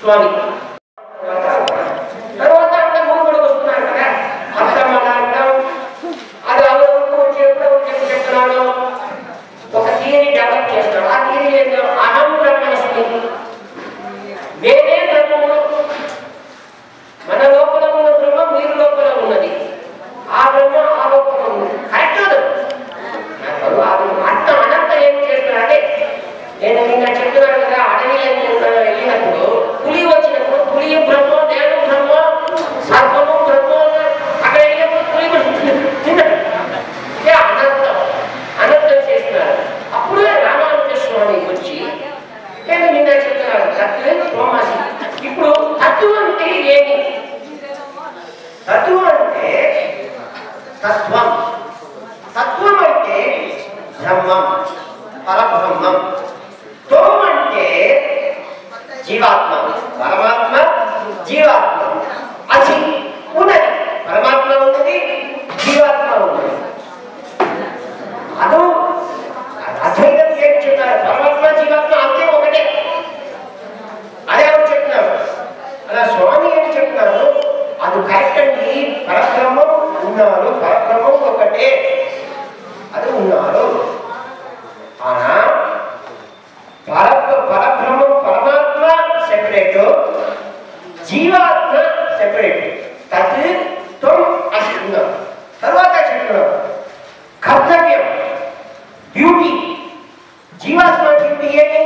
స్వామి తర్వాత అంటే మూడు వస్తున్నారు కదా అర్థం అలా అంటాం అది ఎవరికి వచ్చి ఎప్పుడో చెప్పి చెప్తున్నాడు ఒక థియరీ డెవలప్ చేస్తాడు ఆ థియరీ ఏంటో అహం బ్రహ్మస్మి నేనే బ్రహ్మము మన లోపల ఉన్న బ్రహ్మ మీరు లోపల ఉన్నది ఆ బ్రహ్మ ఆ లోపల ఉన్నది కరెక్ట్ కాదు నాకు అది అర్థం అనంత ఏం చేస్తున్నాడంటే నేను నిన్న చెప్తున్నాను కదా అడవిలో వెళ్ళినప్పుడు పులి వచ్చినప్పుడు పులి బ్రహ్మ నేను బ్రహ్మ సర్వము బ్రహ్మ అక్కడ వెళ్ళినప్పుడు పులి తిన్నాడు ఇదే అనంతం అనంతం చేస్తున్నారు అప్పుడే రామానుజ స్వామి వచ్చి నేను నిన్న చెప్తున్నాను తత్వే సోమాసి ఇప్పుడు తత్వం అంటే ఏమి తత్వం అంటే తత్వం తత్వం అంటే బ్రహ్మం పరబ్రహ్మం తోం అంటే జీవాత్మ పరమాత్మ జీవాత్మ అది ఉన్నది పరమాత్మ ఉన్నది జీవాత్మ ఉన్నది అదో అద్వైతం ఏం చెప్తారు పరమాత్మ జీవాత్మ అంతే ఒకటే అదే ఎవరు చెప్తున్నారు అలా స్వామి ఏం చెప్తున్నారు అది కరెక్ట్ అండి పరబ్రహ్మం ఉన్నారు పరబ్రహ్మం ఒకటే అది ఉన్నారు ఆనా పర పరబ్రహ్మం పరమాత్మ సెపరేట్ జీవాత్మ సెపరేట్ తత్ త్వం అసి ఉన్నారు తర్వాత చెప్తున్నారు కర్తవ్యం డ్యూటీ జీవాత్మ డ్యూటీ ఏమి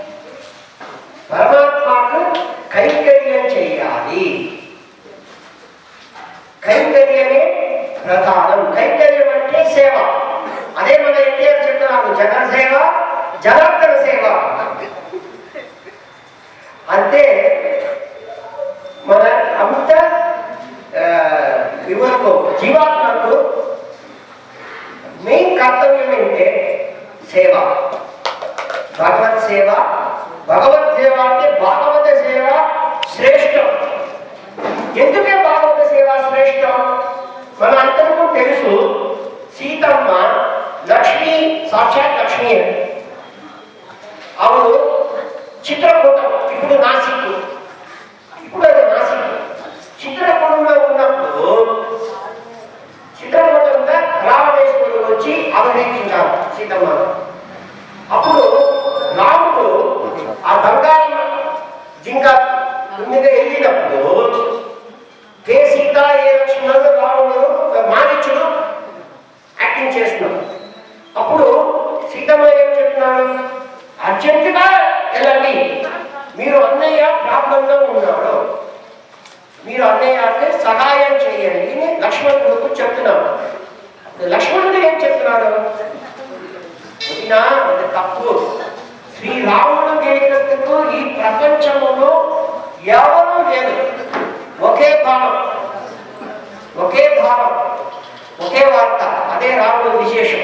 పరమాత్మకు కైంకర్యం చేయాలి కైంకర్యమే ప్రధానం కైంకర్యం అంటే సేవ అదే మన ఎన్టీఆర్ చెప్తున్నాను జగన్ సేవ జనార్దన సేవ అంటే మన అంత వివరకు జీవాత్మకు మెయిన్ కర్తవ్యం ఏంటంటే సేవ భగవత్ సేవ భగవత్ సేవ అంటే భాగవత సేవ శ్రేష్టం ఎందుకే భాగవత సేవ శ్రేష్టం మన అందరికీ తెలుసు సీతమ్మ లక్ష్మి సాక్షాత్ లక్ష్మి అని అవును చిత్రకూటం ఇప్పుడు నాసిక్ ఇప్పుడు అది నాసిక్ చిత్రకూటంలో ఉన్నప్పుడు చిత్రకూటంగా రావణేశ్వరుడు వచ్చి అవహరించారు సీతమ్మ అప్పుడు రాముడు ఆ బంగారం జింక ముందుగా వెళ్ళినప్పుడు కే సీత ఏ లక్ష్మణుడు రావణుడు మానిచుడు యాక్టింగ్ చేస్తున్నాడు అప్పుడు సీతమ్మ ఏం చెప్తున్నాడు అర్జెంటుగా వెళ్ళండి మీరు అన్నయ్య ప్రాబ్లంలో ఉన్నాడు మీరు అన్నయ్యకి సహాయం చేయండి అని లక్ష్మణుడికి చెప్తున్నాడు లక్ష్మణుడు ఏం చెప్తున్నాడు వదినా అది తప్పు శ్రీరాముడు గెలిచినందుకు ఈ ప్రపంచంలో ఎవరూ లేదు ఒకే భావం ఒకే భావం ఒకే వార్త అదే రాముడు విశేషం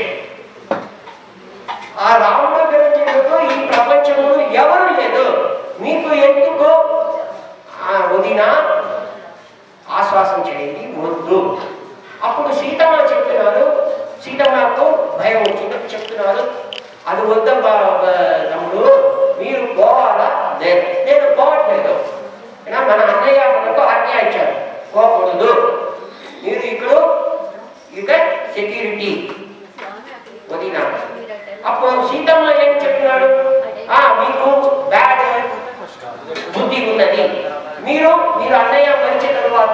ఆ రాముడు గెలిచినందుకు ఈ ప్రపంచంలో ఎవరు లేదు మీకు ఎందుకు ఆ వదిన ఆశ్వాసం చేయండి వద్దు అప్పుడు సీతమ్మ చెప్పినారు సీతమ్మకు భయం వచ్చింది చెప్తున్నారు అది వద్దబ్బా బ- తమ్ముడు మీరు పోవాలా లేదు నేను పోవట్లేదు అయినా మన అన్నయ్య మనకు ఆజ్ఞ ఇచ్చారు పోకూడదు మీరు ఇక్కడ ఇక సెక్యూరిటీ వదిన అప్పుడు సీతమ్మ ఏం చెప్పినాడు ఆ మీకు బ్యాడ్ బుద్ధి ఉన్నది మీరు మీరు అన్నయ్య మరిచిన తర్వాత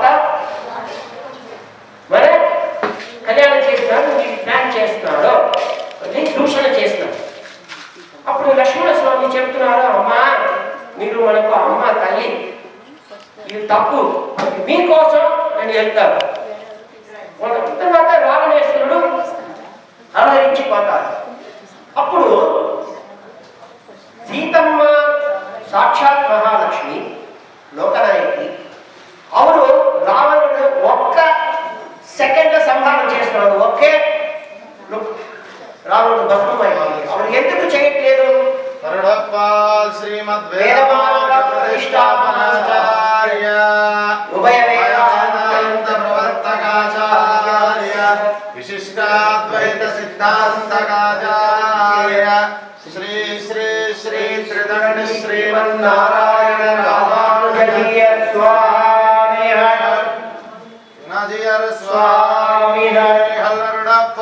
మరి కళ్యాణం చేస్తున్నాడు మీరు ప్లాన్ చేస్తున్నాడు అది దూషణ చేస్తున్నాడు అప్పుడు లక్ష్మణ స్వామి చెప్తున్నారు అమ్మా మీరు మనకు అమ్మ తల్లి ఇది తప్పు మీకోసం నేను వెళ్తాను వాళ్ళ తర్వాత రావణేశ్వరుడు అలరించిపోతారు అప్పుడు సీతమ్మ సాక్షాత్ మహాలక్ష్మి లోకనాయకి ಅವರು రావణుడు ఒక్క సెకండ్ సంహారం చేస్తున్నాడు ఒకే లుక్ రావణుడు భస్మమైపోయింది అప్పుడు ఎందుకు చేయట్లేదు కరుణపాల్ శ్రీమద్ వేదమాల ప్రతిష్టాపనాచార్య ఉభయ వేదాంత ప్రవర్తకాచార్య విశిష్టాద్వైత సిద్ధాంతకాచార్య శ్రీ శ్రీ శ్రీ త్రిదండి శ్రీమన్నారాయణ రామానుజ ಜಿಯರ್ ಸ್ವಾಮಿ ನಜಿಯರ ಸ್ವಾಮಿ ಹಲ್ಲರಡಪ್ಪ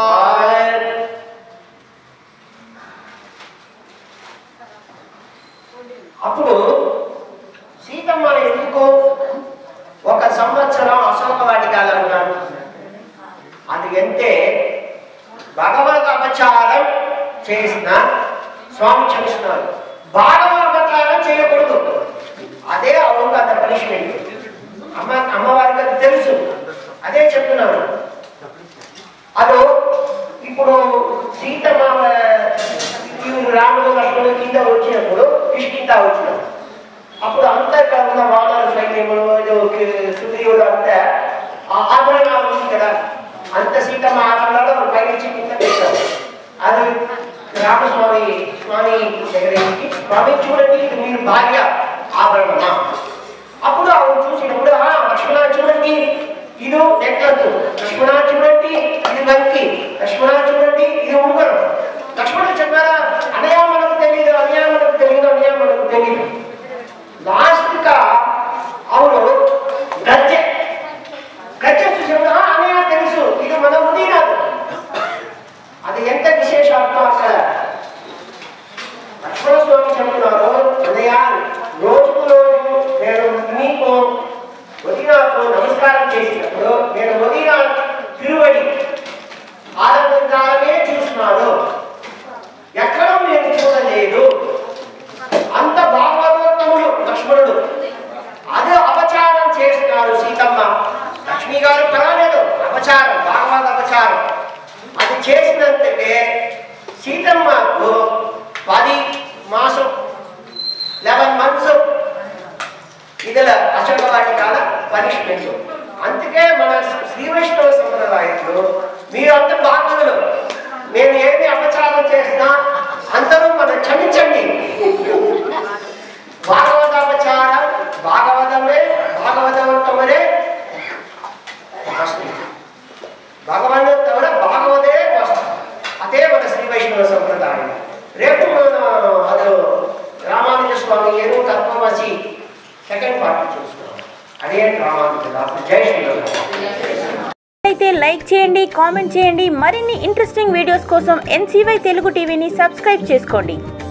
అప్పుడు సీతమ్మ ఎందుకు ఒక సంవత్సరం అశోక వాటికాలు అన్నాడు అది అంటే భగవద్ అపచారం చేసిన స్వామి క్షమిస్తున్నారు భాగవత అపచారం చేయకూడదు అదే అవును అంత పనిష్మెంట్ అమ్మ అమ్మవారికి అది తెలుసు అదే చెప్తున్నాను అదో ఇప్పుడు సీతమ్మ ఈవిడ రాముడు లక్ష్మణుడు కింద వచ్చినప్పుడు కిష్కింద వచ్చినప్పుడు అప్పుడు అంతర్గా ఉన్న వానర సైన్యములు ఏదో కి- సుగ్రీవుడు అంతా ఆ ఆభరణాలు ఉంది కదా అంత సీతమ్మ ఆభరణాలు పైనుంచి కింద పెట్టారు అది రామస్వామి స్వామి దగ్గరికి స్వామి చూడండి ఇది మీరు భార్య ఆభరణమా అప్పుడు ఆవిడ చూసినప్పుడు "ఆ, లక్ష్మణ చూడండి ఇది నెక్లెస్ లక్ష్మణ చూడండి ఇది వంకి లక్ష్మణ చూడండి ఇది ఉంగరం లక్ష్మణ చెప్పారా అనయా మనకు తెలియదు అనయా మనకు తెలియదు అనయా మనకు తెలియదు లాస్ట్ గా అవును గజ్జె గజ్జె చూసినప్పుడు "ఆ, అనయా తెలుసు ఇది మన ఉంది కాదు అది ఎంత విశేషార్థం అక్కడ లక్ష్మణ స్వామి చెప్తున్నారు అన్నయ్య రోజుకు రోజు నేను నీకు వదినాకు నమస్కారం చేసినప్పుడు నేను వదిన తిరువడి ఆనందాలనే చూస్తున్నాను ఎక్కడో నేను చూడలేదు అంత భాగవతోత్తముడు లక్ష్మణుడు అదే అపచారం చేస్తున్నారు సీతమ్మ లక్ష్మి గారు పర్వాలేదు అపచారం భాగవత అపచారం అది చేసినందుకే సీతమ్మకు పది మాసం లెవెన్ మంత్స్ ఇదిల అశోక వాటికాల పనిష్మెంట్ అందుకే మన శ్రీ వైష్ణవ సంప్రదాయంలో మీరు అంత బాధ్యులు నేను ఏమి అపచారం చేసినా అందరూ మనం క్షమించండి భాగవత అపచారం భాగవతమే భాగవతవంతమనే వస్తుంది భగవంతుడ భాగవతే వస్తుంది అదే మన శ్రీ వైష్ణవ సంప్రదాయం రేపు మనం అది రామానుజ స్వామి ఏదో తత్వమసి సెకండ్ పార్ట్ చూస్తున్నాం అదే రామానుజ అప్పుడు జై శ్రీరామ్ అయితే లైక్ చేయండి కామెంట్ చేయండి మరిన్ని ఇంట్రెస్టింగ్ వీడియోస్ కోసం ఎన్సీవై తెలుగు టీవీని సబ్స్క్రైబ్ చేసుకోండి